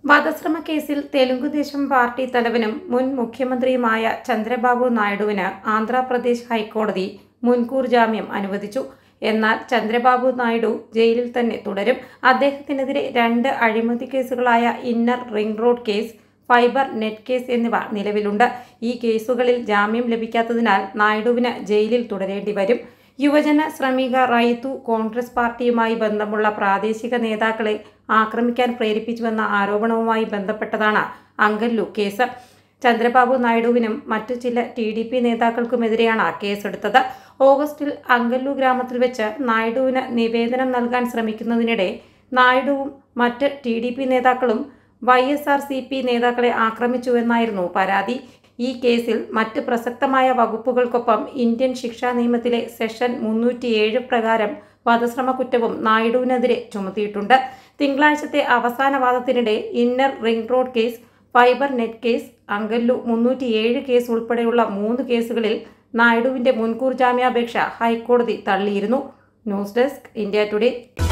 വധശ്രമ കേസിൽ തെലുങ്കുദേശം പാർട്ടി തലവനും മുൻ മുഖ്യമന്ത്രിയുമായ ചന്ദ്രബാബു നായിഡുവിന് ആന്ധ്രാപ്രദേശ് ഹൈക്കോടതി മുൻകൂർ ജാമ്യം അനുവദിച്ചു എന്നാൽ ചന്ദ്രബാബു നായിഡു ജയിലിൽ തന്നെ തുടരും അദ്ദേഹത്തിനെതിരെ രണ്ട് അഴിമതി കേസുകളായ inner ring road case fibre net case എന്നിവ നിലവിലുണ്ട് ഈ കേസുകളിൽ ജാമ്യം ലഭിക്കാത്തതിനാൽ നായിഡുവിന് ജയിലിൽ തുടരേണ്ടി വരും യുവജന ശ്രമിക റൈതു കോൺഗ്രസ് പാർട്ടിയുമായി ബന്ധമുള്ള പ്രാദേശിക നേതാക്കളെ ആക്രമിക്കാൻ പ്രേരിപ്പിച്ചുവെന്ന ആരോപണവുമായി ബന്ധപ്പെട്ടതാണ് അങ്കല്ലു കേസ് ചന്ദ്രബാബു നായിഡുവിനും മറ്റു ചില ടി ഡി പി നേതാക്കൾക്കുമെതിരെയാണ് കേസെടുത്തത് ഓഗസ്റ്റിൽ അങ്കല്ലു ഗ്രാമത്തിൽ വെച്ച് നായിഡുവിന് നിവേദനം നൽകാൻ ശ്രമിക്കുന്നതിനിടെ നായിഡുവും മറ്റ് ടി ഡി പി നേതാക്കളും Y S R C P നേതാക്കളെ ആക്രമിച്ചുവെന്നായിരുന്നു പരാതി ഈ കേസിൽ മറ്റ് പ്രസക്തമായ വകുപ്പുകൾക്കൊപ്പം ഇന്ത്യൻ ശിക്ഷാ നിയമത്തിലെ സെഷൻ മുന്നൂറ്റിയേഴ് പ്രകാരം വധശ്രമ കുറ്റവും നായിഡുവിനെതിരെ ചുമത്തിയിട്ടുണ്ട് തിങ്കളാഴ്ചത്തെ അവസാന വാദത്തിനിടെ inner ring road case fibre net case Angallu മുന്നൂറ്റിയേഴ് കേസ് ഉൾപ്പെടെയുള്ള മൂന്ന് കേസുകളിൽ നായിഡുവിന്റെ മുൻകൂർ ജാമ്യാപേക്ഷ ഹൈക്കോടതി തള്ളിയിരുന്നു ന്യൂസ് ഡെസ്ക് ഇന്ത്യ ടുഡേ